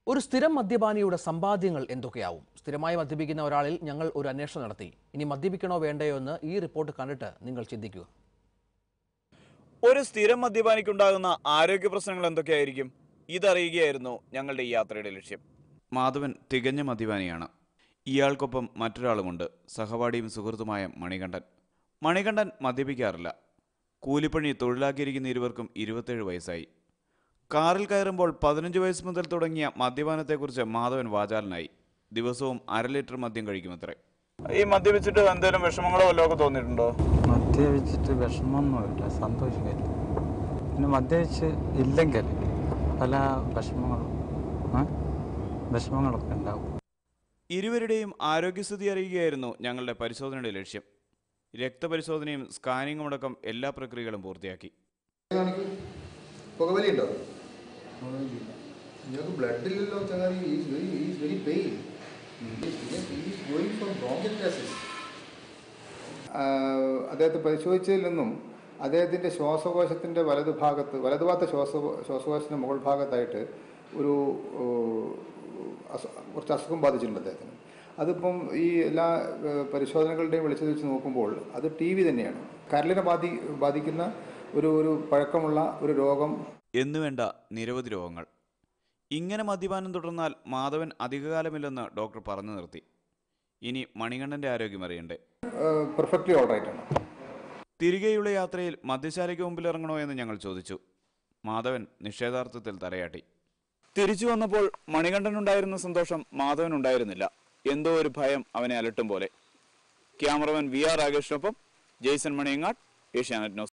ഒരു സ്ഥിരം മദ്യപാനിയുടെ സമ്പാദ്യങ്ങൾ എന്തൊക്കെയാവും സ്ഥിരമായി മദ്യപിക്കുന്ന ഒരാളിൽ ഞങ്ങൾ ഒരു അന്വേഷണം നടത്തി ഇനി മദ്യപിക്കണോ വേണ്ടയോ എന്ന് ഈ റിപ്പോർട്ട് കണ്ടിട്ട് നിങ്ങൾ ചിന്തിക്കുക ഒരു സ്ഥിരം മദ്യപാനിക്കുണ്ടാകുന്ന ആരോഗ്യ പ്രശ്നങ്ങൾ എന്തൊക്കെയായിരിക്കും ഇതറിയുകയായിരുന്നു ഞങ്ങളുടെ ഈ യാത്രയുടെ ലക്ഷ്യം മാധവൻ തികഞ്ഞ മദ്യപാനിയാണ് ഇയാൾക്കൊപ്പം മറ്റൊരാളുമുണ്ട് സഹപാഠിയും സുഹൃത്തുമായ മണികണ്ഠൻ മണികണ്ഠൻ മദ്യപിക്കാറില്ല കൂലിപ്പണി തൊഴിലാക്കിയിരിക്കുന്ന ഇരുവർക്കും ഇരുപത്തേഴ് വയസ്സായി കാറിൽ കയറുമ്പോൾ പതിനഞ്ച് വയസ്സ് മുതൽ തുടങ്ങിയ മദ്യപാനത്തെക്കുറിച്ച് മാധവൻ വാചാലനായി ദിവസവും അര ലിറ്റർ മദ്യം കഴിക്കുമത്രേ ഈ മദ്യപിച്ചിട്ട് എന്തെങ്കിലും വിഷമങ്ങളോ വല്ലതും ഒക്കെ തോന്നിയിട്ടുണ്ടോ മദ്യപിച്ചിട്ട് വിഷമമൊന്നുമില്ല സന്തോഷമില്ല പിന്നെ മദ്യപിച്ച് ഇല്ലെങ്കിൽ പല വിഷമങ്ങളും ആ, വിഷമങ്ങളൊക്കെ ഉണ്ടാവും ഇരുവരുടെയും ആരോഗ്യസ്ഥിതി അറിയുകയായിരുന്നു ഞങ്ങളുടെ പരിശോധനയുടെ ലക്ഷ്യം രക്തപരിശോധനയും സ്കാനിങ്ങും അടക്കം എല്ലാ പ്രക്രിയകളും പൂർത്തിയാക്കി കാണിക്കൂ പുകവലി ഉണ്ടോ നിങ്ങൾക്ക് ബ്ലഡ് ഇല്ലല്ലോ ചങ്ങാതി is very is very pain is going for bronchiectasis അദ്ദേഹത്തെ പരിശോധിച്ചതിൽ നിന്നും അദ്ദേഹത്തിൻ്റെ ശ്വാസകോശത്തിൻ്റെ വലതുഭാഗത്ത് വലതുഭാഗത്തെ ശ്വാസ ശ്വാസകോശത്തിൻ്റെ മുകൾ ഭാഗത്തായിട്ട് ഒരു ഏഹ്, അസു- കുറച്ച് അസുഖം ബാധിച്ചിട്ടുണ്ട് അദ്ദേഹത്തിന് അതിപ്പം ഈ എല്ലാ ഏഹ്, പരിശോധനകളുടെയും വെളിച്ചത്തിൽ വെച്ച് നോക്കുമ്പോൾ അത് ടി വി തന്നെയാണ് കരളിനെ ബാധി ബാധിക്കുന്ന ഒരു ഒരു പഴക്കമുള്ള ഒരു രോഗം എന്നുവേണ്ട നിരവധി രോഗങ്ങൾ ഇങ്ങനെ മദ്യപാനം തുടർന്നാൽ മാധവൻ അധികകാലമില്ലെന്ന് ഡോക്ടർ പറഞ്ഞു നിർത്തി ഇനി മണികണ്ഠന്റെ ആരോഗ്യം അറിയണ്ടേ പെർഫെക്റ്റ്ലി ഓൾ റൈറ്റ് ആണ് തിരികെയുള്ള യാത്രയിൽ മദ്യശാലയ്ക്ക് മുമ്പിൽ ഇറങ്ങണോ എന്ന് ഞങ്ങൾ ചോദിച്ചു മാധവൻ നിഷേധാർത്ഥത്തിൽ തലയാട്ടി തിരിച്ചു വന്നപ്പോൾ മണികണ്ഠനുണ്ടായിരുന്ന സന്തോഷം മാധവൻ ഉണ്ടായിരുന്നില്ല എന്തോ ഒരു ഭയം അവനെ അലട്ടും പോലെ ക്യാമറമാൻ വി ആർ രാകേഷിനൊപ്പം ജെയ്സൺ മണിയങ്ങാട് ഏഷ്യാനെറ്റ് ന്യൂസ്